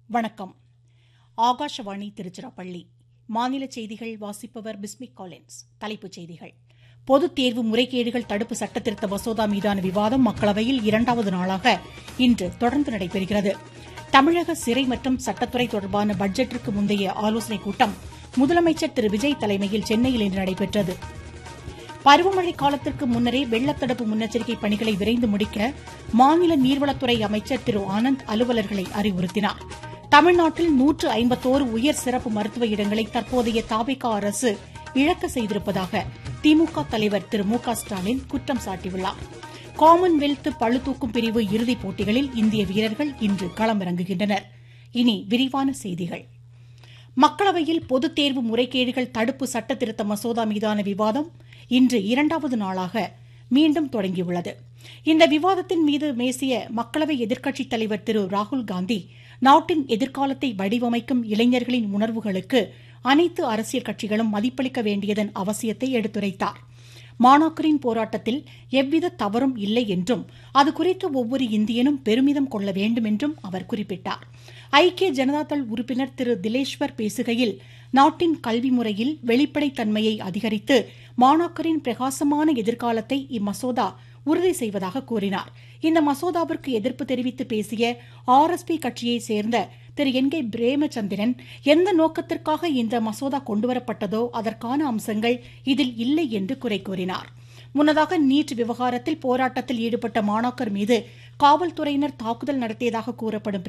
வணக்கம் ஆகாஷவாணி திருச்சிராப்பள்ளி மாநில செய்திகள் வாசிப்பவர் பிஸ்மிக் காலின்ஸ் தலைப்புச் செய்திகள் பொதுத் தேர்வு முறைகேடுகள் தடுப்பு சட்டத்திருத்த மசோதா மீதான விவாதம் மக்களவையில் இரண்டாவது நாளாக இன்று தொடர்ந்து நடைபெறுகிறது தமிழக சிறை மற்றும் சட்டத்துறை தொடர்பான பட்ஜெட்டிற்கு முந்தைய ஆலோசனைக் கூட்டம் முதலமைச்சர் திரு விஜய் தலைமையில் சென்னையில் இன்று நடைபெற்றது பருவமழை காலத்திற்கு முன்னரே வெள்ளத்தடுப்பு முன்னெச்சரிக்கை பணிகளை விரைந்து முடிக்க மாநில நீர்வளத்துறை அமைச்சர் திரு ஆனந்த் அலுவலர்களை அறிவுறுத்தினார் தமிழ்நாட்டில் நூற்று ஐம்பத்தோரு உயர் சிறப்பு மருத்துவ இடங்களை தற்போதைய தாபிகா அரசு இழக்க செய்திருப்பதாக திமுக தலைவர் திரு மு க ஸ்டாலின் குற்றம் சாட்டியுள்ளார் காமன்வெல்த் பளுதூக்கும் பிரிவு இறுதிப் போட்டிகளில் இந்திய வீரர்கள் இன்று களமிறங்குகின்றனர் இனி விரிவான செய்திகள் மக்களவையில் பொதுத் தேர்வு முறைகேடுகள் தடுப்பு சட்ட திருத்த மசோதா மீதான விவாதம் இன்று இரண்டாவது நாளாக மீண்டும் தொடங்கியுள்ளது இந்த விவாதத்தின் மீது பேசிய மக்களவை எதிர்க்கட்சித் தலைவர் திரு ராகுல்காந்தி நாட்டின் எதிர்காலத்தை வடிவமைக்கும் இளைஞர்களின் உணர்வுகளுக்கு அனைத்து அரசியல் கட்சிகளும் மதிப்பளிக்க வேண்டியதன் அவசியத்தை எடுத்துரைத்தார் மாணாக்கரின் போராட்டத்தில் எவ்வித தவறும் இல்லை என்றும் அது குறித்து ஒவ்வொரு இந்தியனும் பெருமிதம் கொள்ள வேண்டும் என்றும் அவர் குறிப்பிட்டார் ஐக்கிய ஜனதாதள் உறுப்பினர் திரு திலேஸ்வர் பேசுகையில் நாட்டின் கல்வி முறையில் வெளிப்படைத்தன்மையை அதிகரித்து மாணாக்கரின் பிரகாசமான எதிர்காலத்தை இம்மசோதா உறுதி செய்வதாக கூறினார் இந்த மசோதாவிற்கு எதிர்ப்பு தெரிவித்து பேசிய ஆர் எஸ் பி கட்சியைச் சேர்ந்த திரு என் கே பிரேமச்சந்திரன் எந்த நோக்கத்திற்காக இந்த மசோதா கொண்டுவரப்பட்டதோ அதற்கான அம்சங்கள் இதில் இல்லை என்று குறை கூறினார் முன்னதாக நீட் விவகாரத்தில் போராட்டத்தில் ஈடுபட்ட மாணாக்கர் மீது காவல்துறையினர் தாக்குதல் நடத்தியதாக கூறப்படும்